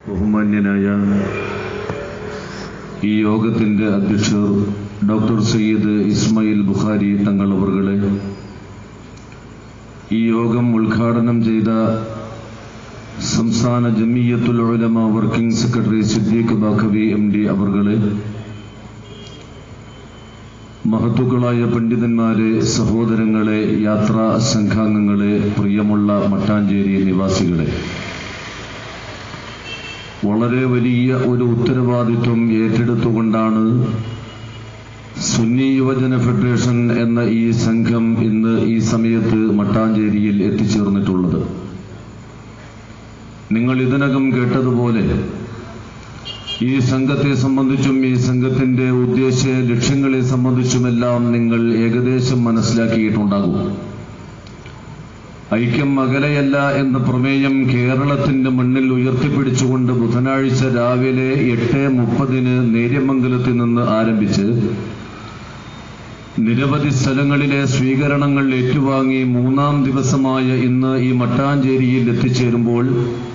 ബഹുമാന്യനായ ഈ യോഗത്തിന്റെ അധ്യക്ഷർ ഡോക്ടർ സയ്യിദ് ഇസ്മായിൽ ബുഖാരി തങ്ങൾ അവർകളെ ഈ യോഗം ഉദ്ഘാടനം ചെയ്ത സംസ്ഥാന Jamiyathul Ulama working secretary Siddique Baqavi M D അവർകളെ മഹത്തുക്കളായ പണ്ഡിതന്മാരെ സഹോദരങ്ങളെ യാത്രാ സംഘാംഗങ്ങളെ പ്രിയമുള്ള മട്ടാഞ്ചേരി നിവാസികളെ വളരെ വലിയ ഒരു ഉത്തരവാദിത്വം ഏറ്റെടുത്തുകൊണ്ടാണ് സുന്നി യുവജന ഫെഡറേഷൻ എന്ന ഈ സംഘം ഇന്ന് ഈ സമയത്ത് മട്ടാഞ്ചേരിയിൽ എത്തിച്ചേർന്നിട്ടുള്ളത് നിങ്ങൾ ഇതിനകം കേട്ടതുപോലെ ഈ സംഘത്തെ സംബന്ധിച്ചും ഈ സംഘത്തിന്റെ ഉദ്ദേശ ലക്ഷ്യങ്ങളെ സംബന്ധിച്ചുമെല്ലാം നിങ്ങൾ ഏകദേശം മനസ്സിലാക്കിയിട്ടുണ്ടാകും ഐക്യം അകലെയല്ല എന്ന പ്രമേയം കേരളത്തിന്റെ മണ്ണിൽ ഉയർത്തിപ്പിടിച്ചുകൊണ്ട് ബുധനാഴ്ച രാവിലെ എട്ട് മുപ്പതിന് നേര്യമംഗലത്ത് നിന്ന് ആരംഭിച്ച് നിരവധി സ്ഥലങ്ങളിലെ സ്വീകരണങ്ങൾ ഏറ്റുവാങ്ങി മൂന്നാം ദിവസമായ ഇന്ന് ഈ മട്ടാഞ്ചേരിയിൽ എത്തിച്ചേരുമ്പോൾ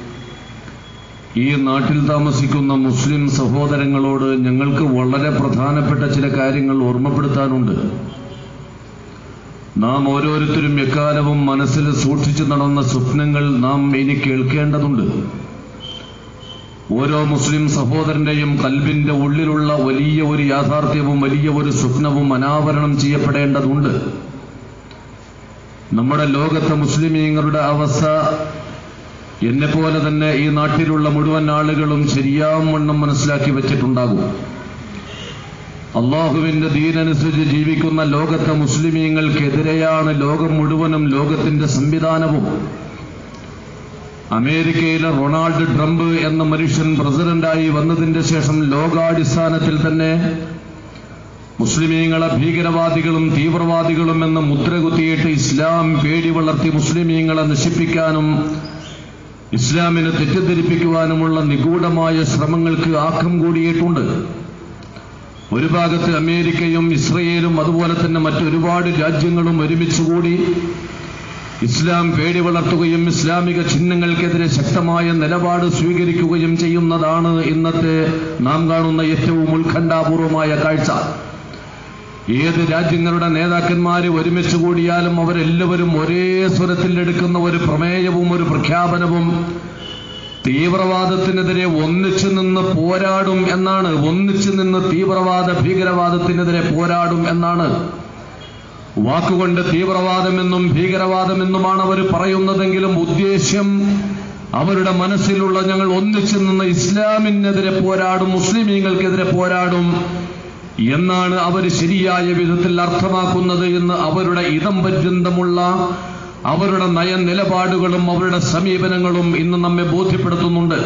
ഈ നാട്ടിൽ താമസിക്കുന്ന മുസ്ലിം സഹോദരങ്ങളോട് ഞങ്ങൾക്ക് വളരെ പ്രധാനപ്പെട്ട ചില കാര്യങ്ങൾ ഓർമ്മപ്പെടുത്താനുണ്ട് നാം ഓരോരുത്തരും എക്കാലവും മനസ്സിൽ സൂക്ഷിച്ചു നടന്ന സ്വപ്നങ്ങൾ നാം ഇനി കേൾക്കേണ്ടതുണ്ട് ഓരോ മുസ്ലിം സഹോദരന്റെയും കൽബിന്റെ ഉള്ളിലുള്ള വലിയ ഒരു യാഥാർത്ഥ്യവും വലിയ ഒരു സ്വപ്നവും അനാവരണം ചെയ്യപ്പെടേണ്ടതുണ്ട് നമ്മുടെ ലോകത്തെ മുസ്ലിമീങ്ങളുടെ അവസ്ഥ എന്നെപ്പോലെ തന്നെ ഈ നാട്ടിലുള്ള മുഴുവൻ ആളുകളും ശരിയാവണ്ണം മനസ്സിലാക്കി വെച്ചിട്ടുണ്ടാകും അള്ളാഹുവിന്റെ ദീനനുസരിച്ച് ജീവിക്കുന്ന ലോകത്തെ മുസ്ലിമീങ്ങൾക്കെതിരെയാണ് ലോകം മുഴുവനും ലോകത്തിന്റെ സംവിധാനവും അമേരിക്കയിലെ റൊണാൾഡ് ട്രംപ് എന്ന മനുഷ്യൻ പ്രസിഡന്റായി വന്നതിന്റെ ശേഷം ലോകാടിസ്ഥാനത്തിൽ തന്നെ മുസ്ലിമീങ്ങളെ ഭീകരവാദികളും തീവ്രവാദികളും എന്ന മുദ്ര കുത്തിയിട്ട് ഇസ്ലാം പേടി വളർത്തി മുസ്ലിമീങ്ങളെ നശിപ്പിക്കാനും ഇസ്ലാമിനെ തെറ്റിദ്ധരിപ്പിക്കുവാനുമുള്ള നിഗൂഢമായ ശ്രമങ്ങൾക്ക് ആക്കം കൂടിയിട്ടുണ്ട് ഒരു ഭാഗത്ത് അമേരിക്കയും ഇസ്രയേലും അതുപോലെ തന്നെ മറ്റൊരുപാട് രാജ്യങ്ങളും ഒരുമിച്ചുകൂടി ഇസ്ലാം പേടി വളർത്തുകയും ഇസ്ലാമിക ചിഹ്നങ്ങൾക്കെതിരെ ശക്തമായ നിലപാട് സ്വീകരിക്കുകയും ചെയ്യുന്നതാണ് ഇന്നത്തെ നാം കാണുന്ന ഏറ്റവും ഉത്കണ്ഠാപൂർവമായ കാഴ്ച ഏത് രാജ്യങ്ങളുടെ നേതാക്കന്മാര് ഒരുമിച്ച് കൂടിയാലും അവരെല്ലാവരും ഒരേ സ്വരത്തിൽ എടുക്കുന്ന ഒരു പ്രമേയവും ഒരു പ്രഖ്യാപനവും തീവ്രവാദത്തിനെതിരെ ഒന്നിച്ചു നിന്ന് പോരാടും എന്നാണ് ഒന്നിച്ചു നിന്ന് തീവ്രവാദ ഭീകരവാദത്തിനെതിരെ പോരാടും എന്നാണ് വാക്കുകൊണ്ട് തീവ്രവാദമെന്നും ഭീകരവാദമെന്നുമാണ് അവർ പറയുന്നതെങ്കിലും ഉദ്ദേശ്യം അവരുടെ മനസ്സിലുള്ള ഞങ്ങൾ ഒന്നിച്ചു നിന്ന് ഇസ്ലാമിനെതിരെ പോരാടും മുസ്ലിമീങ്ങൾക്കെതിരെ പോരാടും എന്നാണ് അവർ ശരിയായ വിധത്തിൽ അർത്ഥമാക്കുന്നത് എന്ന് അവരുടെ ഇതം പര്യന്തമുള്ള അവരുടെ നയ നിലപാടുകളും അവരുടെ സമീപനങ്ങളും ഇന്ന് നമ്മെ ബോധ്യപ്പെടുത്തുന്നുണ്ട്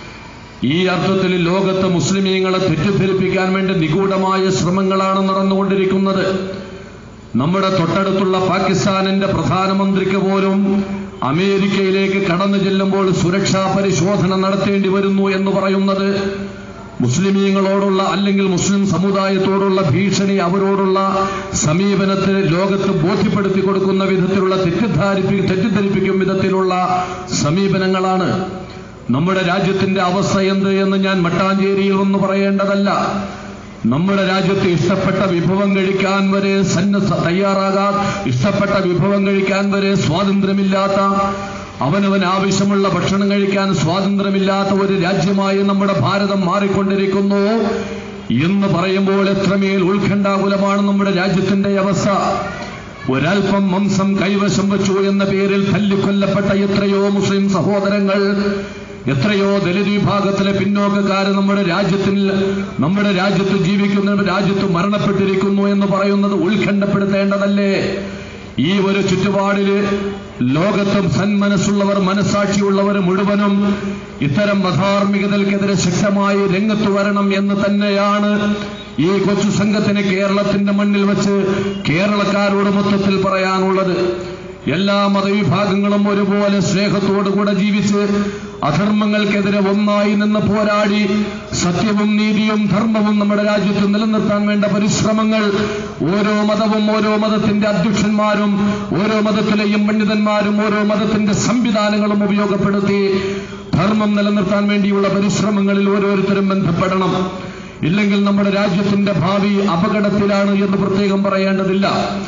ഈ അർത്ഥത്തിൽ ലോകത്തെ മുസ്ലിമീങ്ങളെ തെറ്റിദ്ധരിപ്പിക്കാൻ വേണ്ടി നിഗൂഢമായ ശ്രമങ്ങളാണ് നടന്നുകൊണ്ടിരിക്കുന്നത് നമ്മുടെ തൊട്ടടുത്തുള്ള പാകിസ്ഥാനിന്റെ പ്രധാനമന്ത്രിക്ക് പോലും അമേരിക്കയിലേക്ക് കടന്നു ചെല്ലുമ്പോൾ സുരക്ഷാ പരിശോധന നടത്തേണ്ടി വരുന്നു എന്ന് പറയുന്നത് മുസ്ലിമീങ്ങളോടുള്ള അല്ലെങ്കിൽ മുസ്ലിം സമുദായത്തോടുള്ള ഭീഷണി അവരോടുള്ള സമീപനത്തിൽ ലോകത്ത് ബോധ്യപ്പെടുത്തി കൊടുക്കുന്ന വിധത്തിലുള്ള തെറ്റിദ്ധാരിപ്പി തെറ്റിദ്ധരിപ്പിക്കും വിധത്തിലുള്ള സമീപനങ്ങളാണ് നമ്മുടെ രാജ്യത്തിന്റെ അവസ്ഥ എന്ത് എന്ന് ഞാൻ മട്ടാഞ്ചേരിയിൽ ഒന്ന് പറയേണ്ടതല്ല നമ്മുടെ രാജ്യത്ത് ഇഷ്ടപ്പെട്ട വിഭവം കഴിക്കാൻ വരെ സന്നദ്ധ തയ്യാറാകാൻ ഇഷ്ടപ്പെട്ട വിഭവം കഴിക്കാൻ വരെ സ്വാതന്ത്ര്യമില്ലാത്ത അവനവൻ ആവശ്യമുള്ള ഭക്ഷണം കഴിക്കാൻ സ്വാതന്ത്ര്യമില്ലാത്ത ഒരു രാജ്യമായി നമ്മുടെ ഭാരതം മാറിക്കൊണ്ടിരിക്കുന്നു എന്ന് പറയുമ്പോൾ എത്രമേൽ ഉത്കണ്ഠാകുലമാണ് നമ്മുടെ രാജ്യത്തിന്റെ അവസ്ഥ ഒരൽപ്പം മാംസം കൈവശം വെച്ചു എന്ന പേരിൽ തല്ലിക്കൊല്ലപ്പെട്ട എത്രയോ മുസ്ലിം സഹോദരങ്ങൾ എത്രയോ ദലിത് വിഭാഗത്തിലെ പിന്നോക്കക്കാര് നമ്മുടെ രാജ്യത്തിൽ നമ്മുടെ രാജ്യത്ത് ജീവിക്കുന്ന രാജ്യത്ത് മരണപ്പെട്ടിരിക്കുന്നു എന്ന് പറയുന്നത് ഉത്കണ്ഠപ്പെടുത്തേണ്ടതല്ലേ ഈ ഒരു ചുറ്റുപാടില് ലോകത്തും സന്മനസ്സുള്ളവർ മനസാക്ഷിയുള്ളവർ മുഴുവനും ഇത്തരം അധാർമികതകൾക്കെതിരെ ശക്തമായി രംഗത്ത് വരണം എന്ന് തന്നെയാണ് ഈ കൊച്ചു സംഘത്തിന് കേരളത്തിന്റെ മണ്ണിൽ വെച്ച് കേരളക്കാരോട് മൊത്തത്തിൽ പറയാനുള്ളത് എല്ലാ മതവിഭാഗങ്ങളും ഒരുപോലെ സ്നേഹത്തോടുകൂടെ ജീവിച്ച് അധർമ്മങ്ങൾക്കെതിരെ ഒന്നായി നിന്ന് പോരാടി സത്യവും നീതിയും ധർമ്മവും നമ്മുടെ രാജ്യത്ത് നിലനിർത്താൻ വേണ്ട പരിശ്രമങ്ങൾ ഓരോ മതവും ഓരോ മതത്തിന്റെ അധ്യക്ഷന്മാരും ഓരോ മതത്തിലെയും പണ്ഡിതന്മാരും ഓരോ മതത്തിന്റെ സംവിധാനങ്ങളും ഉപയോഗപ്പെടുത്തി ധർമ്മം നിലനിർത്താൻ വേണ്ടിയുള്ള പരിശ്രമങ്ങളിൽ ഓരോരുത്തരും ബന്ധപ്പെടണം ഇല്ലെങ്കിൽ നമ്മുടെ രാജ്യത്തിന്റെ ഭാവി അപകടത്തിലാണ് എന്ന് പ്രത്യേകം പറയേണ്ടതില്ല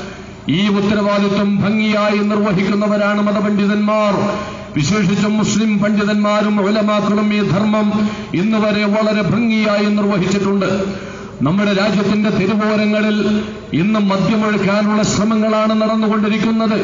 ഈ ഉത്തരവാദിത്വം ഭംഗിയായി നിർവഹിക്കുന്നവരാണ് മതപണ്ഡിതന്മാർ വിശേഷിച്ചും മുസ്ലിം പണ്ഡിതന്മാരും ഉലമാക്കളും ഈ ധർമ്മം ഇന്ന് വരെ വളരെ ഭംഗിയായി നിർവഹിച്ചിട്ടുണ്ട് നമ്മുടെ രാജ്യത്തിന്റെ തെരുവോരങ്ങളിൽ ഇന്ന് മദ്യമൊഴുക്കാനുള്ള ശ്രമങ്ങളാണ് നടന്നുകൊണ്ടിരിക്കുന്നത്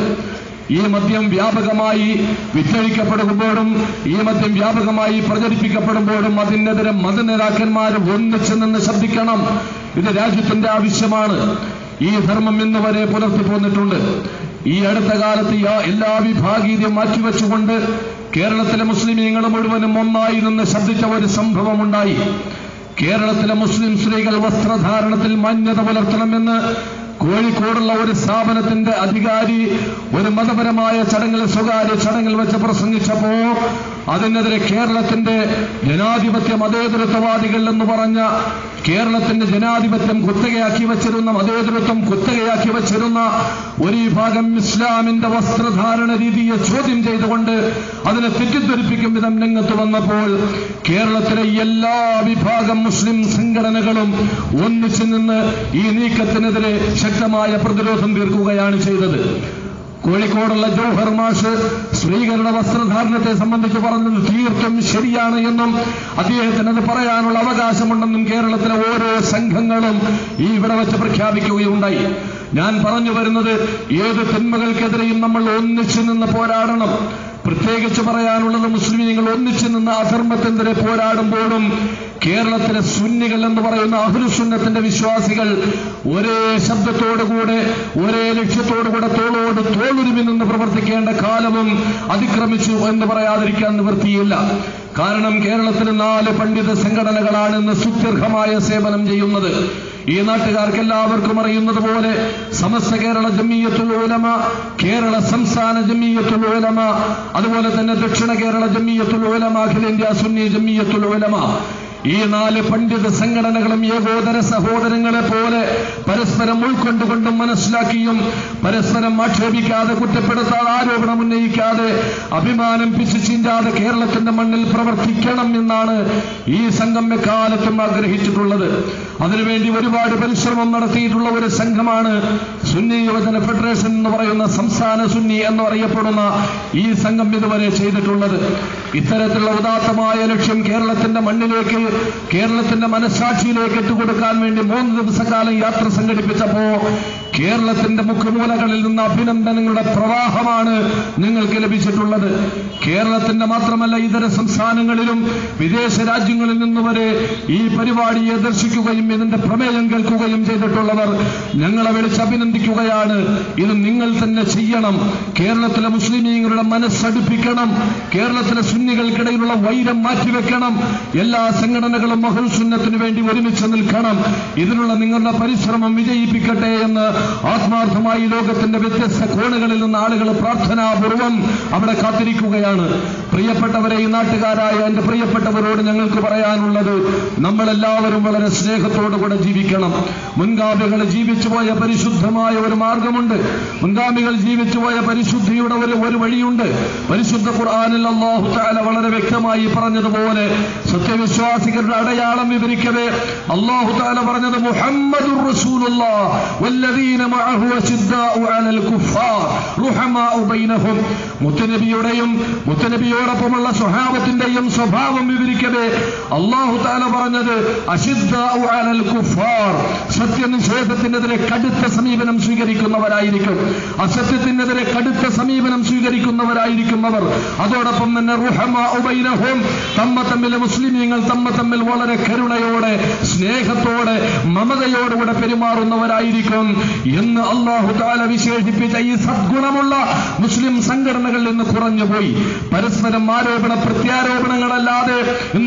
ഈ മദ്യം വ്യാപകമായി വിറ്റഴിക്കപ്പെടുമ്പോഴും ഈ മദ്യം വ്യാപകമായി പ്രചരിപ്പിക്കപ്പെടുമ്പോഴും അതിനെതിരെ മതനേതാക്കന്മാർ ഒന്നിച്ചു നിന്ന് ശബ്ദിക്കണം ഇത് രാജ്യത്തിന്റെ ആവശ്യമാണ് ഈ ധർമ്മം ഇന്ന് വരെ പുലർത്തി പോന്നിട്ടുണ്ട് ഈ അടുത്ത കാലത്ത് യാ- എല്ലാ വിഭാഗീയതയും മാറ്റിവെച്ചുകൊണ്ട് കേരളത്തിലെ മുസ്ലിമീങ്ങൾ മുഴുവനും ഒന്നായി നിന്ന് ശബ്ദിച്ച ഒരു സംഭവമുണ്ടായി കേരളത്തിലെ മുസ്ലിം സ്ത്രീകൾ വസ്ത്രധാരണത്തിൽ മാന്യത പുലർത്തണമെന്ന് കോഴിക്കോടുള്ള ഒരു സ്ഥാപനത്തിന്റെ അധികാരി ഒരു മതപരമായ ചടങ്ങിൽ സ്വകാര്യ ചടങ്ങിൽ വെച്ച് പ്രസംഗിച്ചപ്പോ അതിനെതിരെ കേരളത്തിന്റെ ജനാധിപത്യ മതേതരത്വവാദികൾ എന്ന് പറഞ്ഞ കേരളത്തിന്റെ ജനാധിപത്യം കുത്തകയാക്കി വച്ചിരുന്ന മതേതരത്വം കുത്തകയാക്കി വച്ചിരുന്ന ഒരു വിഭാഗം ഇസ്ലാമിന്റെ വസ്ത്രധാരണ രീതിയെ ചോദ്യം ചെയ്തുകൊണ്ട് അതിനെ തെറ്റിദ്ധരിപ്പിക്കും വിധം രംഗത്ത് വന്നപ്പോൾ കേരളത്തിലെ എല്ലാ വിഭാഗം മുസ്ലിം സംഘടനകളും ഒന്നിച്ചു നിന്ന് ഈ നീക്കത്തിനെതിരെ ശക്തമായ പ്രതിരോധം തീർക്കുകയാണ് ചെയ്തത് കോഴിക്കോടുള്ള ജോഹർ മാഷ് സ്ത്രീകളുടെ വസ്ത്രധാരണത്തെ സംബന്ധിച്ച് പറഞ്ഞത് തീർത്തും ശരിയാണ് എന്നും അദ്ദേഹത്തിന് അത് പറയാനുള്ള അവകാശമുണ്ടെന്നും കേരളത്തിലെ ഓരോ സംഘങ്ങളും ഈ ഇവിടെ വെച്ച് പ്രഖ്യാപിക്കുകയുണ്ടായി ഞാൻ പറഞ്ഞു വരുന്നത് ഏത് തിന്മകൾക്കെതിരെയും നമ്മൾ ഒന്നിച്ചു നിന്ന് പോരാടണം പ്രത്യേകിച്ച് പറയാനുള്ളത് മുസ്ലിമീങ്ങൾ ഒന്നിച്ചു നിന്ന് അധർമ്മത്തിനെതിരെ പോരാടുമ്പോഴും കേരളത്തിലെ സുന്നികൾ എന്ന് പറയുന്ന അഹുലുസുന്നത്തിന്റെ വിശ്വാസികൾ ഒരേ ശബ്ദത്തോടുകൂടെ ഒരേ ലക്ഷ്യത്തോടുകൂടെ തോളോട് തോളുരുമി നിന്ന് പ്രവർത്തിക്കേണ്ട കാലവും അതിക്രമിച്ചു എന്ന് പറയാതിരിക്കാൻ നിവൃത്തിയില്ല കാരണം കേരളത്തിൽ നാല് പണ്ഡിത സംഘടനകളാണ് ഇന്ന് സുത്യർഹമായ സേവനം ചെയ്യുന്നത് ഈ നാട്ടുകാർക്ക് എല്ലാവർക്കും അറിയുന്നത് പോലെ സമസ്ത കേരള ജമീയത്തുൽ ഉലമ കേരള സംസ്ഥാന ജമീയത്തുൽ ഉലമ അതുപോലെ തന്നെ ദക്ഷിണ കേരള ജമീയത്തുൽ ഉലമ അഖിലേന്ത്യാ സുന്നി ജമീയത്തുൽ ഉലമ ഈ നാല് പണ്ഡിത സംഘടനകളും ഏകോദര സഹോദരങ്ങളെ പോലെ പരസ്പരം ഉൾക്കൊണ്ടുകൊണ്ടും മനസ്സിലാക്കിയും പരസ്പരം ആക്ഷേപിക്കാതെ കുറ്റപ്പെടുത്താതെ ആരോപണം ഉന്നയിക്കാതെ അഭിമാനം പിച്ചു ചീന്താതെ കേരളത്തിന്റെ മണ്ണിൽ പ്രവർത്തിക്കണം എന്നാണ് ഈ സംഘം എക്കാലത്തും ആഗ്രഹിച്ചിട്ടുള്ളത് അതിനുവേണ്ടി ഒരുപാട് പരിശ്രമം നടത്തിയിട്ടുള്ള ഒരു സംഘമാണ് സുന്നി യുവജന ഫെഡറേഷൻ എന്ന് പറയുന്ന സംസ്ഥാന സുന്നി എന്ന് പറയപ്പെടുന്ന ഈ സംഘം ഇതുവരെ ചെയ്തിട്ടുള്ളത് ഇത്തരത്തിലുള്ള ഉദാത്തമായ ലക്ഷ്യം കേരളത്തിന്റെ മണ്ണിലേക്ക് കേരളത്തിന്റെ മനസ്സാക്ഷിയിലേക്ക് ഇട്ടുകൊടുക്കാൻ വേണ്ടി മൂന്ന് ദിവസക്കാലം യാത്ര സംഘടിപ്പിച്ചപ്പോ കേരളത്തിന്റെ മുഖമൂലകളിൽ നിന്ന് അഭിനന്ദനങ്ങളുടെ പ്രവാഹമാണ് നിങ്ങൾക്ക് ലഭിച്ചിട്ടുള്ളത് കേരളത്തിന്റെ മാത്രമല്ല ഇതര സംസ്ഥാനങ്ങളിലും വിദേശ രാജ്യങ്ങളിൽ നിന്ന് വരെ ഈ പരിപാടിയെ ദർശിക്കുകയും ഇതിന്റെ പ്രമേയം കേൾക്കുകയും ചെയ്തിട്ടുള്ളവർ ഞങ്ങളെ വിളിച്ച് അഭിനന്ദിക്കുകയാണ് ഇത് നിങ്ങൾ തന്നെ ചെയ്യണം കേരളത്തിലെ മുസ്ലിമീങ്ങളുടെ മനസ്സടുപ്പിക്കണം കേരളത്തിലെ സുന്നികൾക്കിടയിലുള്ള വൈരം മാറ്റിവെക്കണം എല്ലാ സംഘടനകളും മഹുൽ സുന്നത്തിന് വേണ്ടി ഒരുമിച്ച് നിൽക്കണം ഇതിനുള്ള നിങ്ങളുടെ പരിശ്രമം വിജയിപ്പിക്കട്ടെ എന്ന് ആത്മാർത്ഥമായി ലോകത്തിന്റെ വ്യത്യസ്ത കോണുകളിൽ നിന്ന് ആളുകൾ പ്രാർത്ഥനാപൂർവം അവിടെ കാത്തിരിക്കുകയാണ് പ്രിയപ്പെട്ടവരെ ഈ നാട്ടുകാരായ എന്റെ പ്രിയപ്പെട്ടവരോട് ഞങ്ങൾക്ക് പറയാനുള്ളത് നമ്മളെല്ലാവരും വളരെ സ്നേഹത്തോടുകൂടെ ജീവിക്കണം മുൻഗാമികൾ ജീവിച്ചു പോയ പരിശുദ്ധമായ ഒരു മാർഗമുണ്ട് മുൻഗാമികൾ ജീവിച്ചു പോയ പരിശുദ്ധിയുടെ ഒരു ഒരു വഴിയുണ്ട് പരിശുദ്ധ ഖുർആനിൽ അല്ലാഹു തആല വളരെ വ്യക്തമായി പറഞ്ഞതുപോലെ സത്യവിശ്വാസികളുടെ അടയാളം വിവരിക്കവേ അല്ലാഹു തആല പറഞ്ഞത് മുഹമ്മദുർ റസൂലുള്ളാഹ് വല്ലദീന മഅഹു അശിദ്ദാഉ അലൽ കുഫാർ റുഹമാഉ ബൈനഹും മുത്തനബിയുടെയും മുത്തനബിയോടൊപ്പമുള്ള സ്വഹാബത്തിന്റെയും സ്വഭാവം വിവരിക്കവേ അല്ലാഹു തആല പറഞ്ഞത് അശിദ്ദാഉ അലൽ കുഫാർ സത്യനിഷേധത്തിനെതിരെ കടുത്ത സമീപനം സ്വീകരിക്കുന്നവരായിരിക്കും അസത്യത്തിനെതിരെ കടുത്ത സമീപനം സ്വീകരിക്കുന്നവരായിരിക്കും അവർ അതോടൊപ്പം തന്നെ റുഹമാഉ ബൈനഹും തമ്മ തമ്മിൽ മുസ്ലിമീങ്ങൾ തമ്മ തമ്മിൽ വളരെ കരുണയോടെ സ്നേഹത്തോടെ മമതയോടുകൂടെ പെരുമാറുന്നവരായിരിക്കും എന്ന് അള്ളാഹു താല വിശേഷിപ്പിച്ച ഈ സദ്ഗുണമുള്ള മുസ്ലിം സംഘടനകൾ ഇന്ന് കുറഞ്ഞുപോയി പരസ്പരം ആരോപണ പ്രത്യാരോപണങ്ങളല്ലാതെ ഇന്ന്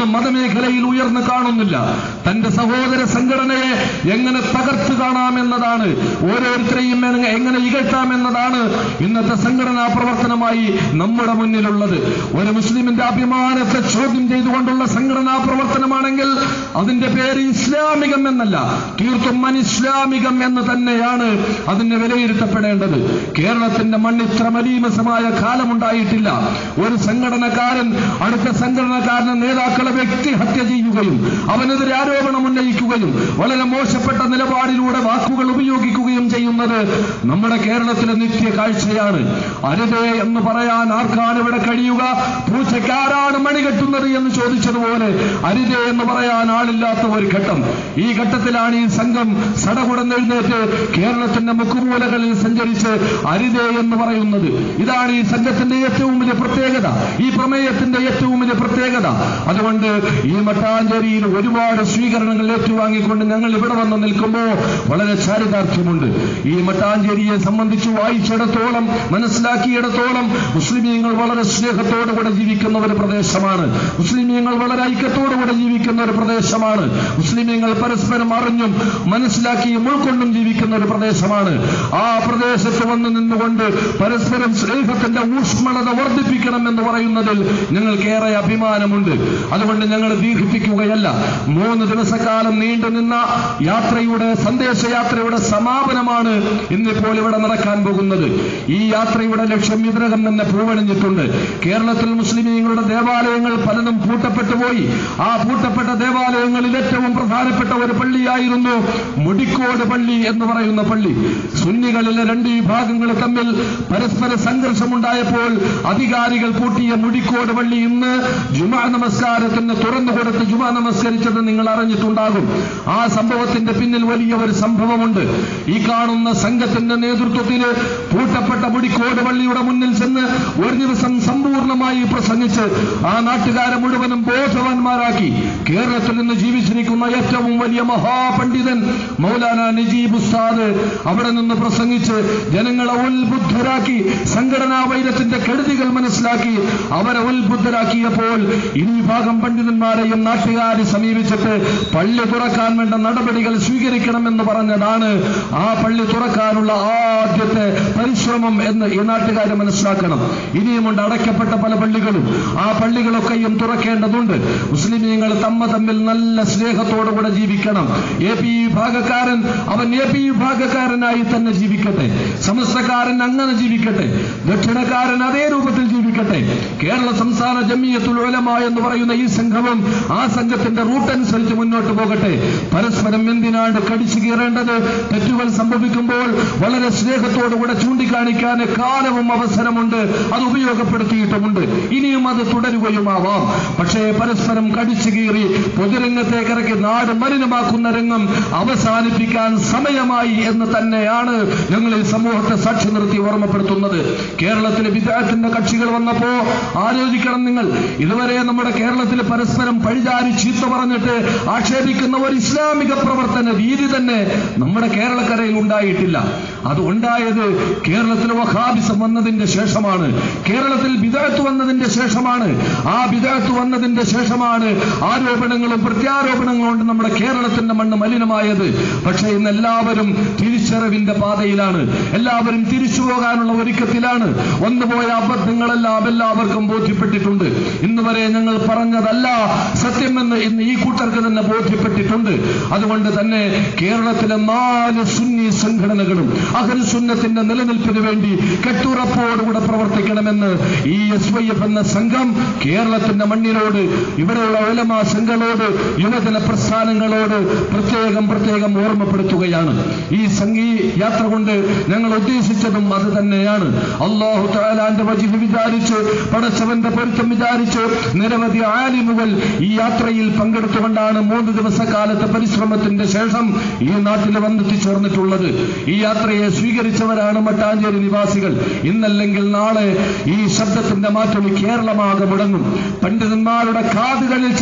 ഇന്ന് മതമേഖലയിൽ ഉയർന്നു കാണുന്നില്ല തന്റെ സഹോദര സംഘടനയെ എങ്ങനെ തകർത്ത് കാണാമെന്നതാണ് ഓരോരുത്തരെയും എങ്ങനെ- എങ്ങനെ ഇകഴ്ത്താമെന്നതാണ് ഇന്നത്തെ സംഘടനാ പ്രവർത്തനമായി നമ്മുടെ മുന്നിലുള്ളത് ഒരു മുസ്ലിമിന്റെ അഭിമാനത്തെ ചോദ്യം ചെയ്തുകൊണ്ടുള്ള സംഘടനാ പ്രവർത്തനമാണെങ്കിൽ അതിന്റെ പേര് ഇസ്ലാമികം എന്നല്ല തീർത്തും അനിസ്ലാമികം എന്ന് തന്നെയാണ് അതിനെ വിലയിരുത്തപ്പെടേണ്ടത് കേരളത്തിന്റെ മണ്ണിൽ ഇത്ര മലീമസമായ കാലമുണ്ടായിട്ടില്ല ഒരു സംഘടനക്കാരൻ അടുത്ത സംഘടനക്കാരനെ നേതാക്കളെ വ്യക്തിഹത്യ ചെയ്യുകയും അവനെതിരെ ആരോപണം ഉന്നയിക്കുകയും വളരെ മോശപ്പെട്ട നിലപാടിലൂടെ വാക്കുകൾ ഉപയോഗിക്കുകയും ചെയ്യുന്നത് നമ്മുടെ കേരളത്തിലെ നിത്യ കാഴ്ചയാണ് അരുതേ എന്ന് പറയാൻ ആർക്കാണ് ഇവിടെ കഴിയുക പൂച്ചയ്ക്കാരാണ് മണി കെട്ടുന്നത് എന്ന് ചോദിച്ചതുപോലെ അരുതേ എന്ന് പറയാൻ ആളില്ലാത്ത ഒരു ഘട്ടം ഈ ഘട്ടത്തിലാണ് ഈ സംഘം സടകുടന്നെഴുന്നേറ്റ് കേരളത്തിന്റെ മുക്കുമൂലകളിൽ സഞ്ചരിച്ച് അരുതേ എന്ന് പറയുന്നത് ഇതാണ് ഈ സംഘത്തിന്റെ ഏറ്റവും വലിയ പ്രത്യേകത ഈ പ്രമേയത്തിന്റെ ഏറ്റവും വലിയ പ്രത്യേകത അതുകൊണ്ട് ഈ മട്ടാഞ്ചേരിയിൽ ഒരുപാട് സ്വീകരണങ്ങൾ ഏറ്റുവാങ്ങിക്കൊണ്ട് ഞങ്ങൾ ഇവിടെ വന്ന് നിൽക്കുമ്പോൾ വളരെ ചാരിതാർത്ഥ്യമുണ്ട് ഈ മട്ടാഞ്ചേരിയെ സംബന്ധിച്ച് വായിച്ചിടത്തോളം മനസ്സിലാക്കിയിടത്തോളം മുസ്ലിമീങ്ങൾ വളരെ സ്നേഹത്തോടുകൂടെ ജീവിക്കുന്ന ഒരു പ്രദേശമാണ് മുസ്ലിമീങ്ങൾ വളരെ ഐക്യത്തോടുകൂടെ ജീവിക്കുന്ന ഒരു പ്രദേശമാണ് മുസ്ലിമീങ്ങൾ പരസ്പരം അറിഞ്ഞും മനസ്സിലാക്കിയും ഉൾക്കൊണ്ടും ജീവിക്കുന്ന ഒരു പ്രദേശമാണ് ആ പ്രദേശത്ത് വന്ന് നിന്നുകൊണ്ട് പരസ്പരം സ്നേഹത്തിന്റെ ഊഷ്മളത വർദ്ധിപ്പിക്കണം എന്ന് പറയുന്നതിൽ ഞങ്ങൾക്കേറെ അഭിമാനമുണ്ട് അതുകൊണ്ട് ഞങ്ങൾ ദീർഘിപ്പിക്കുകയല്ല മൂന്ന് ദിവസക്കാലം നീണ്ടു നിന്ന യാത്രയുടെ സന്ദേശയാത്രയുടെ സമാപനമാണ് ഇന്നിപ്പോൾ ഇവിടെ നടക്കാൻ പോകുന്നത് ഈ യാത്രയുടെ ലക്ഷ്യം ഇതിനകം തന്നെ പൂവണിഞ്ഞിട്ടുണ്ട് കേരളത്തിൽ മുസ്ലിമീങ്ങളുടെ ദേവാലയങ്ങൾ പലതും പൂട്ടപ്പെട്ടു പോയി ആ പൂട്ടപ്പെട്ട ദേവാലയങ്ങളിൽ ഏറ്റവും പ്രധാനപ്പെട്ട ഒരു പള്ളിയായിരുന്നു മുടിക്കോട് പള്ളി എന്ന് പറയുന്ന പള്ളി സുന്നികളിലെ രണ്ട് വിഭാഗങ്ങൾ തമ്മിൽ പരസ്പര സംഘർഷമുണ്ടായപ്പോൾ അധികാരികൾ പൂട്ടിയ മുടിക്കോട് പള്ളി ഇന്ന് ജുമാ നമസ്കാരത്തിന് തുറന്നു കൊടുത്ത് ജുമാ നമസ്കരിച്ചത് നിങ്ങൾ അറിഞ്ഞിട്ടുണ്ടാകും ആ സംഭവത്തിന്റെ പിന്നിൽ വലിയ ഒരു സംഭവമുണ്ട് ഈ കാണുന്ന സംഘത്തിന്റെ നേതൃത്വത്തിൽ പൂട്ടപ്പെട്ട മുടിക്കോട് പള്ളിയുടെ മുന്നിൽ ചെന്ന് ഒരു ദിവസം സമ്പൂർണ്ണമായി പ്രസംഗിച്ച് ആ നാട്ടുകാരെ മുഴുവനും ബോധവാന്മാരാക്കി കേരളത്തിൽ നിന്ന് ജീവിച്ചിരിക്കുന്ന ഏറ്റവും വലിയ മഹാപണ്ഡിതൻ മൗലാന നജീബ് ഉസ്താദ് അവിടെ നിന്ന് പ്രസംഗിച്ച് ജനങ്ങളെ ഉത്ബുദ്ധരാക്കി സംഘടനാ വൈരത്തിന്റെ കെടുതികൾ മനസ്സിലാക്കി അവരെ ഉത്ബുദ്ധരാക്കിയപ്പോൾ ഈ വിഭാഗം പണ്ഡിതന്മാരെയും നാട്ടുകാരെ സമീപിച്ചിട്ട് പള്ളി തുറക്കാൻ വേണ്ട നടപടികൾ സ്വീകരിക്കണമെന്ന് പറഞ്ഞതാണ് ആ പള്ളി തുറക്കാനുള്ള ആദ്യത്തെ പരിശ്രമം എന്ന് ഈ നാട്ടുകാരെ മനസ്സിലാക്കണം ഇനിയുമുണ്ട് അടയ്ക്കപ്പെട്ട പല പള്ളികളും ആ പള്ളികളൊക്കെയും തുറക്കേണ്ടതുണ്ട് മുസ്ലിമീങ്ങൾ തമ്മ തമ്മിൽ നല്ല സ്നേഹത്തോടുകൂടെ ജീവിക്കണം എ പി വിഭാഗക്കാരൻ അവൻ എ പി വിഭാഗക്കാരനായി തന്നെ ജീവിക്കട്ടെ സമസ്തക്കാരൻ അങ്ങനെ ജീവിക്കട്ടെ ദക്ഷിണക്കാരൻ അതേ രൂപത്തിൽ ജീവിക്കട്ടെ കേരള സംസ്ഥാന ജമിയത്തുൽ ഉലമ എന്ന് പറയുന്ന ഈ സംഘവും ആ സംഘത്തിന്റെ റൂട്ട് അനുസരിച്ച് മുന്നോട്ട് പോകട്ടെ പരസ്പരം എന്തിനാണ് കടിച്ചു കീറേണ്ടത് തെറ്റുകൾ സംഭവിക്കുമ്പോൾ വളരെ സ്നേഹത്തോടുകൂടെ ചൂണ്ടിക്കാണിക്കാൻ കാലവും അവസരമുണ്ട് അത് ഉപയോഗപ്പെടുത്തിയിട്ടുമുണ്ട് ഇനിയും അത് തുടരുകയുമാവാം പക്ഷേ പരസ്പരം കടിച്ചു കീറി പൊതുരംഗത്തേക്ക് ഇറക്കി നാട് മലിനമാക്കുന്ന രംഗം അവസാനിപ്പിക്കാൻ സമയമായി എന്ന് തന്നെയാണ് ഞങ്ങൾ ഈ സമൂഹത്തെ സാക്ഷി നിർത്തി ഓർമ്മപ്പെടുത്തുന്നത് കേരളത്തിലെ വിദ്യാർത്ഥിന്റെ കക്ഷികൾ വന്നപ്പോ ആലോചിക്കണം നിങ്ങൾ ഇതുവരെ നമ്മുടെ കേരളത്തിൽ പരസ്പരം പഴിചാരി ചീത്ത പറഞ്ഞിട്ട് ആക്ഷേപിക്കുന്ന ഒരു ഇസ്ലാമിക പ്രവർത്തന രീതി തന്നെ നമ്മുടെ കേരളക്കരയിൽ ഉണ്ടായിട്ടില്ല അത് ഉണ്ടായത് കേരളത്തിൽ വഹാബിസം വന്നതിന്റെ ശേഷമാണ് കേരളത്തിൽ വിദഗ്ധ വന്നതിന്റെ ശേഷമാണ് ആ വിദഗ്ധ വന്നതിന്റെ ശേഷമാണ് ആരോപണങ്ങളും പ്രത്യാരോപണങ്ങളും കൊണ്ട് നമ്മുടെ കേരളത്തിന്റെ മണ്ണ് മലിനമായത് പക്ഷേ ഇന്ന് എല്ലാവരും തിരിച്ചറിവിന്റെ പാതയിലാണ് എല്ലാവരും തിരിച്ചു പോകാനുള്ള ഒരുക്കത്തിലാണ് വന്നുപോയ അബദ്ധങ്ങളെല്ലാം എല്ലാവർക്കും ബോധ്യപ്പെട്ടിട്ടുണ്ട് ഇന്ന് വരെ ഞങ്ങൾ പറഞ്ഞതല്ല സത്യമെന്ന് ഇന്ന് ഈ കൂട്ടർക്ക് തന്നെ ബോധ്യപ്പെട്ടിട്ടുണ്ട് അതുകൊണ്ട് തന്നെ കേരളത്തിലെ നാല് സുന്നി സംഘടനകളും അഹൽ സുന്നത്തിന്റെ നിലനിൽപ്പിന് വേണ്ടി കെട്ടുറപ്പോടുകൂടെ പ്രവർത്തിക്കണമെന്ന് ഈ എസ് വൈ എഫ് എന്ന സംഘം കേരളത്തിന്റെ മണ്ണിനോട് ഇവിടെയുള്ള ഉലമാ സംഘങ്ങളോട് യുവജന പ്രസ്ഥാനങ്ങളോട് പ്രത്യേകം പ്രത്യേകം ഓർമ്മപ്പെടുത്തുകയാണ് ഈ സംഘീ യാത്ര കൊണ്ട് ഞങ്ങൾ ഉദ്ദേശിച്ചതും അത് തന്നെയാണ് അള്ളാഹു താലാന്റെ വജിഫ് വിചാരിച്ച് പടച്ചവന്റെ പൊരുത്തം വിചാരിച്ച് നിരവധി ആലിമുകൾ ഈ യാത്രയിൽ പങ്കെടുത്തുകൊണ്ടാണ് മൂന്ന് ദിവസക്കാലത്തെ പരിശ്രമത്തിന്റെ ശേഷം ഈ നാട്ടിൽ വന്നെത്തിച്ചേർന്നിട്ടുള്ളത് ഈ യാത്രയെ സ്വീകരിച്ചവരാണ് മട്ടാഞ്ചേരി നിവാസികൾ ഇന്നല്ലെങ്കിൽ നാളെ ഈ ശബ്ദത്തിന്റെ മാറ്റം ഈ കേരളമാകെ മുടങ്ങും പണ്ഡിതന്മാരുടെ കാതുകളിൽ ചെന്നലക്കും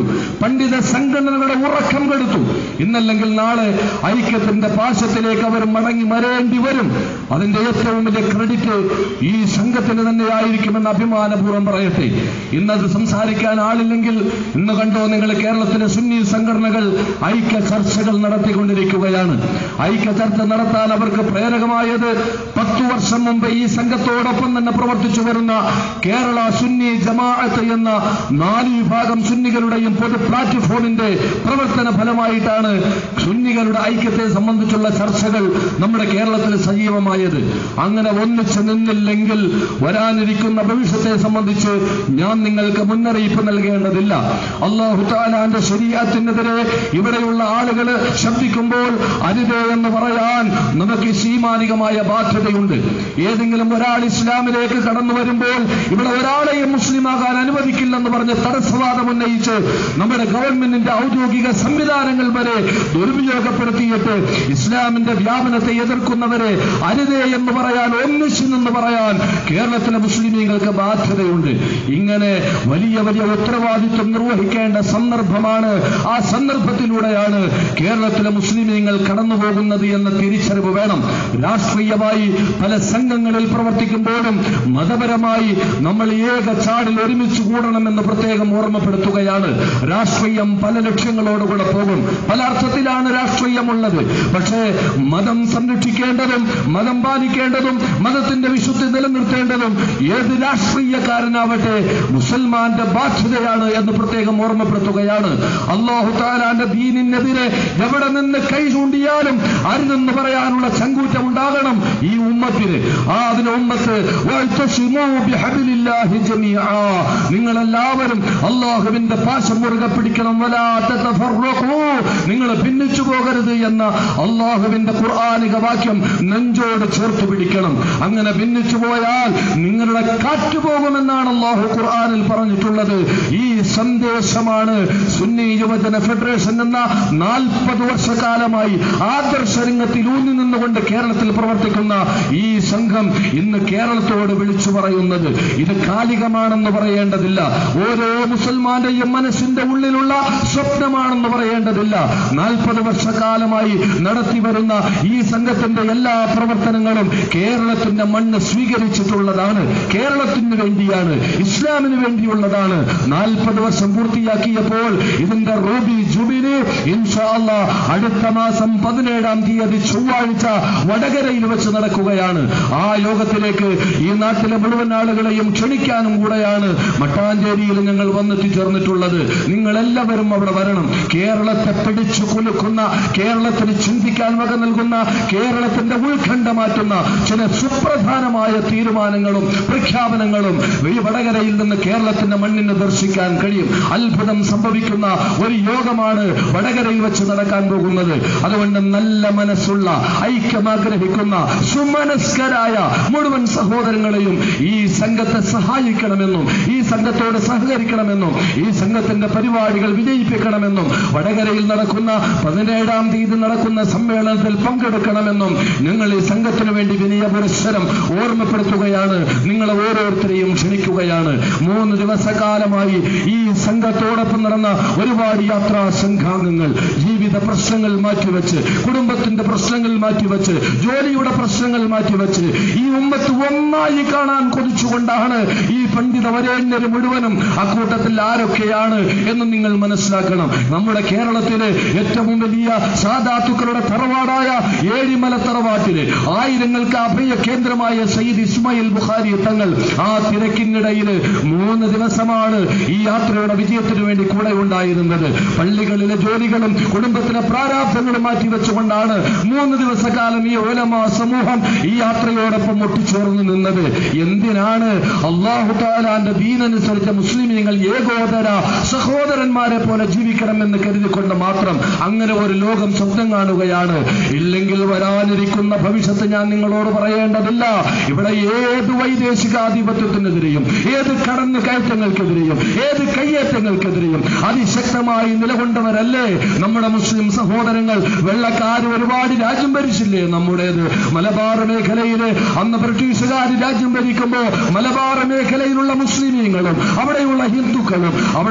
പണ്ഡിത സംഘടനകളുടെ ഉറക്കം കെടുത്തു ഇന്നല്ലെങ്കിൽ നാളെ ഐക്യത്തിന്റെ പാശത്തിലേക്ക് അവർ മടങ്ങി മരേണ്ടി വരും അതിന്റെ ഏറ്റവും വലിയ ക്രെഡിറ്റ് ഈ സംഘത്തിന് തന്നെ ആയിരിക്കുമെന്ന് അഭിമാനപൂർവ്വം പറയട്ടെ ഇന്നത് സംസാരിക്കാൻ ആളില്ലെങ്കിൽ ഇന്ന് കണ്ടോ നിങ്ങൾ കേരളത്തിലെ സുന്നി സംഘടനകൾ ഐക്യ ചർച്ചകൾ നടത്തിക്കൊണ്ടിരിക്കുകയാണ് ഐക്യ ചർച്ച നടത്താൻ അവർക്ക് പ്രേരകമായത് പത്തു വർഷം മുമ്പ് ഈ സംഘത്തോടൊപ്പം തന്നെ പ്രവർത്തിച്ചു വരുന്ന കേരള സുന്നി ജമാഅത്ത് എന്ന നാല് വിഭാഗം സുന്നികളുടെയും പൊതു പ്ലാറ്റ്ഫോമിന്റെ പ്രവർത്തന ഫലമായിട്ടാണ് സുന്നികളുടെ ഐക്യത്തെ സംബന്ധിച്ചുള്ള ചർച്ചകൾ നമ്മുടെ കേരളത്തിൽ സജീവമായത് അങ്ങനെ ഒന്നിച്ചു നിന്നില്ലെങ്കിൽ വരാനിരിക്കുന്ന ഭവിഷ്യത്തെ സംബന്ധിച്ച് ഞാൻ നിങ്ങൾക്ക് മുന്നറിയിപ്പ് നൽകേണ്ടതില്ല അള്ളാഹു താലാന്റെ ശരീരത്തിനെതിരെ ഇവിടെയുള്ള ആളുകൾ ശബ്ദിക്കുമ്പോൾ അരുത് എന്ന് പറയാൻ നമുക്ക് സീമാനികമായ ബാധ്യതയുണ്ട് ഏതെങ്കിലും ഒരാൾ ഇസ്ലാമിലേക്ക് കടന്നു വരുമ്പോൾ ഇവിടെ ഒരാളെയും മുസ്ലിമാകാൻ അനുവദിക്കില്ലെന്ന് പറഞ്ഞ് തടസ്സവാദം ഉന്നയിച്ച് നമ്മുടെ ഗവൺമെന്റിന്റെ ഔദ്യോഗിക സംവിധാനങ്ങൾ വരെ ദുരുപയോഗപ്പെടുത്തിയിട്ട് ഇസ്ലാമിന്റെ വ്യാപനത്തെ എതിർക്കുന്നവരെ അരുതേ എന്ന് പറയാൻ ഒന്നിച്ചു നിന്ന് പറയാൻ കേരളത്തിലെ മുസ്ലിമീങ്ങൾക്ക് ബാധ്യതയുണ്ട് ഇങ്ങനെ വലിയ വലിയ ഉത്തരവാദിത്വം നിർവഹിക്കേണ്ട സന്ദർഭമാണ് ആ സന്ദർഭത്തിലൂടെയാണ് കേരളത്തിലെ മുസ്ലിമീങ്ങൾ കടന്നു പോകുന്നത് എന്ന തിരിച്ചറിവ് വേണം രാഷ്ട്രീയമായി പല സംഘങ്ങളിൽ പ്രവർത്തിക്കുമ്പോഴും മതപരമായി നമ്മൾ ഏക ചാടിൽ ഒരുമിച്ച് കൂടണമെന്ന് പ്രത്യേകം ഓർമ്മപ്പെടുത്തുകയാണ് രാഷ്ട്രീയം പല ലക്ഷ്യങ്ങളോടുകൂടെ പോകും പല അർത്ഥത്തിലാണ് രാഷ്ട്രീയമുള്ളത് പക്ഷേ മതം സംരക്ഷിക്കേണ്ടതും മതം പാലിക്കേണ്ടതും മതത്തിന്റെ വിശുദ്ധി നിലനിർത്തേണ്ടതും ഏത് രാഷ്ട്രീയക്കാരനാവട്ടെ മുസൽമാന്റെ ബാധ്യതയാണ് എന്ന് പ്രത്യേകം ഓർമ്മപ്പെടുത്തുകയാണ് അള്ളാഹു താലാന്റെ ദീനിനെതിരെ എവിടെ നിന്ന് കൈ ചൂണ്ടിയാലും അരുതെന്ന് പറയാനുള്ള ചങ്കൂറ്റം ഉണ്ടാകണം ഈ ഉമ്മത്തിന് ആ അതിന് ഉമ്മത്ത് വഅ്തസിമൂ ബിഹബ്ലില്ലാഹി ജമീആ നിങ്ങളെല്ലാവരും അള്ളാഹുവിന്റെ പാശം മുറുകെ പിടിക്കണം വലാ തതഫറഖൂ നിങ്ങൾ ഭിന്നിച്ചു പോകരുത് എന്ന അള്ളാഹുവിന്റെ ഖുർആനിക വാക്യം നെഞ്ചോട് ചേർത്ത് പിടിക്കണം അങ്ങനെ ഭിന്നിച്ചു പോയാൽ നിങ്ങളുടെ കാറ്റ് പോകുമെന്നാണ് അള്ളാഹു ഖുർആനിൽ പറഞ്ഞിട്ടുള്ളത് ഈ സന്ദേശമാണ് സുന്നി യുവജന ഫെഡറേഷൻ എന്ന നാൽപ്പത് വർഷക്കാലമായി ആദർശ രംഗത്തിൽ ഊന്നി നിന്നുകൊണ്ട് കേരളത്തിൽ പ്രവർത്തിക്കുന്ന ഈ സംഘം ഇന്ന് കേരളത്തോട് വിളിച്ചു പറയുന്നത് ഇത് കാലികമാണെന്ന് പറയേണ്ടതില്ല ഓരോ മുസൽമാന്റെയും മനസ്സിന്റെ ഉള്ളിലുള്ള സ്വപ്നമാണെന്ന് പറയേണ്ടതില്ല നാൽപ്പത് വർഷക്കാലമായി നടത്തി വരുന്ന ഈ സംഘത്തിന്റെ എല്ലാ പ്രവർത്തനങ്ങളും കേരളത്തിന്റെ മണ്ണ് സ്വീകരിച്ചിട്ടുള്ളതാണ് കേരളത്തിന് വേണ്ടിയാണ് ഇസ്ലാമിന് വേണ്ടിയുള്ളതാണ് നാൽപ്പത് വർഷം പൂർത്തിയാക്കിയപ്പോൾ ഇതിന്റെ റൂബി ജുബിലി ഇൻഷാ അല്ലാ അടുത്ത മാസം പതിനേഴാം തീയതി ചൊവ്വാഴ്ച വടകരയിൽ വെച്ച് നടക്കുകയാണ് ആ യോഗത്തിലേക്ക് ഈ നാട്ടിലെ മുഴുവൻ ആളുകളെയും ക്ഷണിക്കാനും കൂടെയാണ് മട്ടാഞ്ചേരിയിൽ ഞങ്ങൾ വന്നെത്തിച്ചേർന്നിട്ടുള്ളത് നിങ്ങൾ എല്ലാവരും അവിടെ വരണം കേരളത്തെ പിടിച്ചു കുലുക്കുന്ന കേരളത്തിന് ചിന്തിക്കാൻ വക നൽകുന്ന കേരളത്തിന്റെ ഉത്കണ്ഠ മാറ്റുന്ന ചില സുപ്രധാനമായ തീരുമാനങ്ങളും പ്രഖ്യാപനങ്ങളും ഈ വടകരയിൽ നിന്ന് കേരളത്തിന്റെ മണ്ണിന് ദർശിക്കാൻ കഴിയും അത്ഭുതം സംഭവിക്കുന്ന ഒരു യോഗമാണ് വടകരയിൽ വെച്ച് നടക്കാൻ പോകുന്നത് അതുകൊണ്ട് നല്ല മനസ്സുള്ള ഐക്യം ആഗ്രഹിക്കുന്ന സുമനസ്കരായ മുഴുവൻ സഹോദരങ്ങളെയും ഈ സംഘത്തെ സഹായിക്കണമെന്നും ഈ സംഘത്തോട് സഹകരിക്കണമെന്നും ഈ സംഘത്തിന്റെ പരിപാടികൾ വിജയിപ്പിക്കണമെന്നും വടകരയിൽ നടക്കുന്ന പതിനേഴാം തീയതി നടക്കുന്ന സമ്മേളനത്തിൽ പങ്കെടുക്കണമെന്നും ഞങ്ങൾ ഈ സംഘത്തിനു വേണ്ടി വിനയ പുരസ്സരം ഓർമ്മപ്പെടുത്തുകയാണ് നിങ്ങളെ ഓരോരുത്തരെയും ക്ഷണിക്കുകയാണ് മൂന്ന് ദിവസക്കാലമായി ഈ സംഘത്തോടൊപ്പം നടന്ന ഒരുപാട് യാത്രാ സംഘാംഗങ്ങൾ ജീവിത പ്രശ്നങ്ങൾ മാറ്റിവെച്ച് കുടുംബത്തിന്റെ പ്രശ്നങ്ങൾ മാറ്റിവെച്ച് ജോലിയുടെ പ്രശ്നങ്ങൾ മാറ്റിവെച്ച് ഈ ഉമ്മത്ത് ഒന്നായി കാണാൻ കൊതിച്ചുകൊണ്ടാണ് ഈ പണ്ഡിത വരേണ്യര് മുഴുവനും അക്കൂട്ടത്തിൽ ആരൊക്കെയാണ് എന്ന് നിങ്ങൾ മനസ്സിലാക്കണം നമ്മുടെ കേരളത്തിലെ ഏറ്റവും വലിയ സാധാത്തുക്കളുടെ തറവാടായ ഏഴിമല തറവാട്ടിലെ ആയിരങ്ങൾക്ക് അഭയ കേന്ദ്രമായ സയ്യിദ് ഇസ്മായിൽ ബുഖാരി തങ്ങൾ ആ തിരക്കിനിടയിൽ മൂന്ന് ദിവസമാണ് ഈ യാത്രയുടെ വിജയത്തിനു വേണ്ടി കൂടെ ഉണ്ടായിരുന്നത് പള്ളികളിലെ ജോലികളും കുടുംബത്തിലെ പ്രാരാബ്ധങ്ങളും മാറ്റിവെച്ചുകൊണ്ടാണ് മൂന്ന് ദിവസക്കാലം ഈ ഓലമാ സമൂഹം ഈ യാത്രയോടൊപ്പം ഒട്ടിച്ചേർന്ന് നിന്നത് എന്തിനാണ് അള്ളാഹു താലാന്റെ ദീനനുസരിച്ച മുസ്ലിമീങ്ങൾ ഏകോദര സഹോദരന്മാരെ പോലെ ജീവിക്കണമെന്ന് കരുതിക്കൊണ്ട് മാത്രം അങ്ങനെ ഒരു ലോകം സ്വപ്നം കാണുകയാണ് ഇല്ലെങ്കിൽ വരാനിരിക്കുന്ന ഭവിഷ്യത്ത് ഞാൻ നിങ്ങളോട് പറയേണ്ടതില്ല ഇവിടെ ഏത് വൈദേശികാധിപത്യത്തിനെതിരെയും ഏത് കടന്നു കയറ്റങ്ങൾക്കെതിരെയും ഏത് കയ്യേറ്റങ്ങൾക്കെതിരെയും അതിശക്തമായി നിലകൊണ്ടവരല്ലേ നമ്മുടെ മുസ്ലിം സഹോദരങ്ങൾ വെള്ളക്കാർ ഒരുപാട് രാജ്യം ഭരിച്ചില്ലേ നമ്മുടേത് മലബാർ മേഖലയില് അന്ന് ബ്രിട്ടീഷുകാർ രാജ്യം ഭരിക്കുമ്പോൾ മലബാർ മേഖലയിലുള്ള മുസ്ലിമീങ്ങളും അവിടെയുള്ള ഹിന്ദുക്കളും അവിടെയുള്ള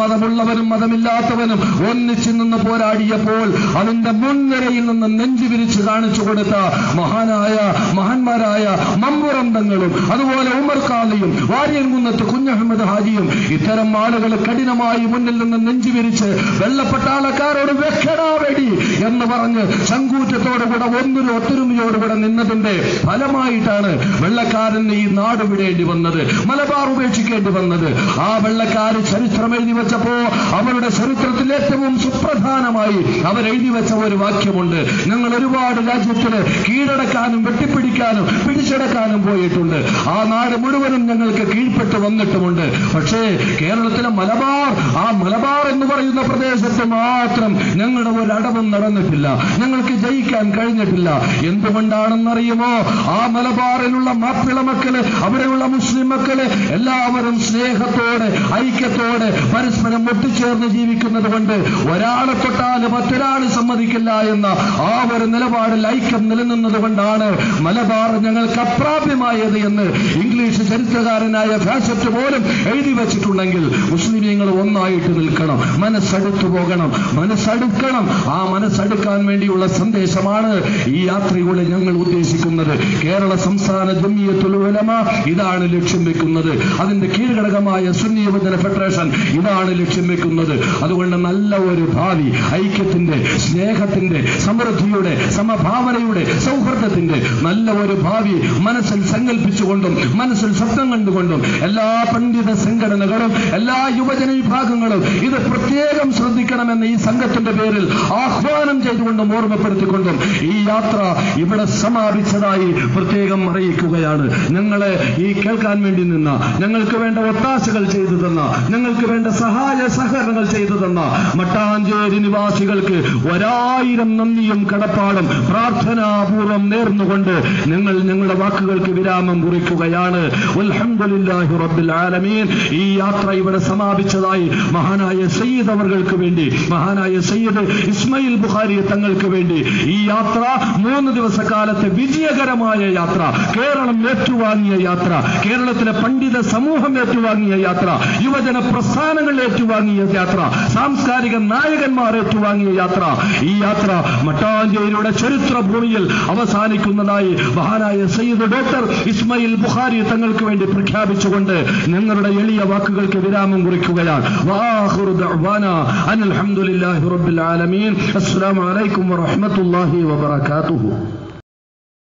മതമുള്ളവനും മതമില്ലാത്തവനും ഒന്നിച്ചു നിന്ന് പോരാടിയപ്പോൾ അതിന്റെ മുൻനിരയിൽ നിന്ന് നെഞ്ചു വിരിച്ച് കാണിച്ചു കൊടുത്ത മഹാനായ മഹാന്മാരായ മമ്പുറം തങ്ങളും അതുപോലെ ഉമർ ഖാലിയും വാര്യൻകുന്നത്ത് കുഞ്ഞഹമ്മദ് ഹാജിയും ഇത്തരം ആളുകൾ കഠിനമായി മുന്നിൽ നിന്ന് നെഞ്ചു വിരിച്ച് വെള്ളപ്പട്ടാളക്കാരോട് വെക്കടാ വെടി എന്ന് പറഞ്ഞ് ചങ്കൂറ്റത്തോടുകൂടെ ഒന്നൊരു ഒത്തൊരുമയോടുകൂടെ നിന്നതിന്റെ ഫലമായിട്ടാണ് വെള്ളക്കാരന് ഈ നാട് വിടേണ്ടി വന്നത് മലബാർ ഉപേക്ഷിക്കേണ്ടി വന്നത് ആ വെള്ളക്കാര് ചരിത്രം എഴുതി വെച്ചപ്പോ അവരുടെ ചരിത്രത്തിൽ ഏറ്റവും സുപ്രധാനമായി അവരെഴുതി വെച്ച ഒരു വാക്യമുണ്ട് ഞങ്ങൾ ഒരുപാട് രാജ്യത്തിന് കീഴടക്കാനും വെട്ടിപ്പിടിക്കാനും പിടിച്ചടക്കാനും പോയിട്ടുണ്ട് ആ നാട് മുഴുവനും ഞങ്ങൾക്ക് കീഴ്പ്പെട്ട് വന്നിട്ടുമുണ്ട് പക്ഷേ കേരളത്തിലെ മലബാർ ആ മലബാർ എന്ന് പറയുന്ന പ്രദേശത്ത് മാത്രം ഞങ്ങളുടെ ഒരു അടവും നടന്നിട്ടില്ല ഞങ്ങൾക്ക് ജയിക്കാൻ കഴിഞ്ഞിട്ടില്ല എന്തുകൊണ്ടാണെന്നറിയുമോ ആ മലബാറിലുള്ള മാപ്പിള മക്കള് അവിടെയുള്ള മുസ്ലിം മക്കള് എല്ലാവരും സ്നേഹത്തോടെ ഐക്യത്തോടെ പരസ്പരം ഒത്തുചേർന്ന് ജീവിക്കുന്നത് കൊണ്ട് ഒരാളെ തൊട്ടാല് മറ്റൊരാള് സമ്മതിക്കില്ല എന്ന ആ ഒരു നിലപാടിൽ ഐക്യം നിലനിന്നത് കൊണ്ടാണ് മലബാർ ഞങ്ങൾക്ക് അപ്രാപ്യമായത് എന്ന് ഇംഗ്ലീഷ് ചരിത്രകാരനായ ഫാസറ്റ് പോലും എഴുതി വെച്ചിട്ടുണ്ടെങ്കിൽ മുസ്ലിമീങ്ങൾ ഒന്നായിട്ട് നിൽക്കണം മനസ്സടുത്തു പോകണം മനസ്സടുക്കണം ആ മനസ്സടുക്കാൻ വേണ്ടിയുള്ള സന്ദേശമാണ് ഈ യാത്രയിലൂടെ ഞങ്ങൾ ഉദ്ദേശിക്കുന്നത് കേരള സംസ്ഥാന ജമിയത്തുൽ ഉലമ ഇതാണ് ലക്ഷ്യം വെക്കുന്നത് അതിന്റെ കീഴ്ഘടകമായ സുന്നി യുവജന ഫെഡറേഷൻ ഇതാണ് ലക്ഷ്യം വെക്കുന്നത് അതുകൊണ്ട് നല്ല ഒരു ഭാവി ഐക്യത്തിന്റെ സ്നേഹത്തിന്റെ സമൃദ്ധിയുടെ സമഭാവനയുടെ സൗഹൃദത്തിന്റെ നല്ല ഒരു ഭാവി മനസ്സിൽ സങ്കല്പിച്ചുകൊണ്ടും മനസ്സിൽ സ്വപ്നം കണ്ടുകൊണ്ടും എല്ലാ പണ്ഡിത സംഘടനകളും എല്ലാ യുവജന വിഭാഗങ്ങളും ഇത് പ്രത്യേകം ശ്രദ്ധിക്കണമെന്ന് ഈ സംഘത്തിന്റെ പേരിൽ ആഹ്വാനം ചെയ്തുകൊണ്ടും ഓർമ്മപ്പെടുത്തിക്കൊണ്ടും ഈ യാത്ര ഇവിടെ സമാപിച്ചതായി പ്രത്യേകം അറിയിക്കുകയാണ് ഞങ്ങളെ ഈ കേൾക്കാൻ വേണ്ടി നിന്ന ഞങ്ങൾക്ക് വേണ്ട ഒത്താശകൾ ചെയ്തു തന്ന ഞങ്ങൾക്ക് വേണ്ട സഹായ സഹകരണങ്ങൾ ചെയ്തു തന്ന മട്ടാഞ്ചേരി നിവാസികൾക്ക് ഒരായിരം നന്ദിയും കടപ്പാടും പ്രാർത്ഥനാപൂർവം നേർന്നുകൊണ്ട് ഞങ്ങൾ ഞങ്ങളുടെ വാക്കുകൾക്ക് വിരാമം കുറിക്കുകയാണ് അൽഹംദുലില്ലാഹി റബ്ബിൽ ആലമീൻ ഈ യാത്ര ഇവിടെ സമാപിച്ചതായി മഹാനായ സയ്യിദ് അവർക്ക് വേണ്ടി മഹാനായ സയ്യിദ് ഇസ്മയിൽ ബുഖാരി തങ്ങൾക്ക് വേണ്ടി ഈ യാത്ര മൂന്ന് ദിവസക്കാലത്തെ വിജയകരമായ യാത്ര കേരളം ഏറ്റുവാങ്ങിയ യാത്ര കേരളത്തിലെ പണ്ഡിത സമൂഹം ഏറ്റുവാങ്ങിയ യാത്ര യുവജന പ്രസ്ഥാനങ്ങൾ ഏറ്റുവാങ്ങിയ യാത്ര സാംസ്കാരിക നായകന്മാർ ഏറ്റുവാങ്ങിയ യാത്ര ഈ യാത്ര മട്ടാഞ്ചേരിയുടെ ചരിത്ര ഭൂമിയിൽ അവസാനിക്കുന്നതായി മഹാനായ സയ്യിദ് ഡോക്ടർ ഇസ്മയിൽ ബുഖാരി തങ്ങൾക്ക് വേണ്ടി പ്രഖ്യാപിച്ചുകൊണ്ട് ഞങ്ങളുടെ എളിയ വാക്കുകൾക്ക് വിരാമം കുറിക്കുകയാണ് വാഹിറു ദഅ്വാന അനിൽ ഹംദുലില്ലാഹി റബ്ബിൽ ആലമീൻ അസ്സലാമു അലൈക്കും വറഹ്മത്തുള്ളാഹി വബറകാതുഹു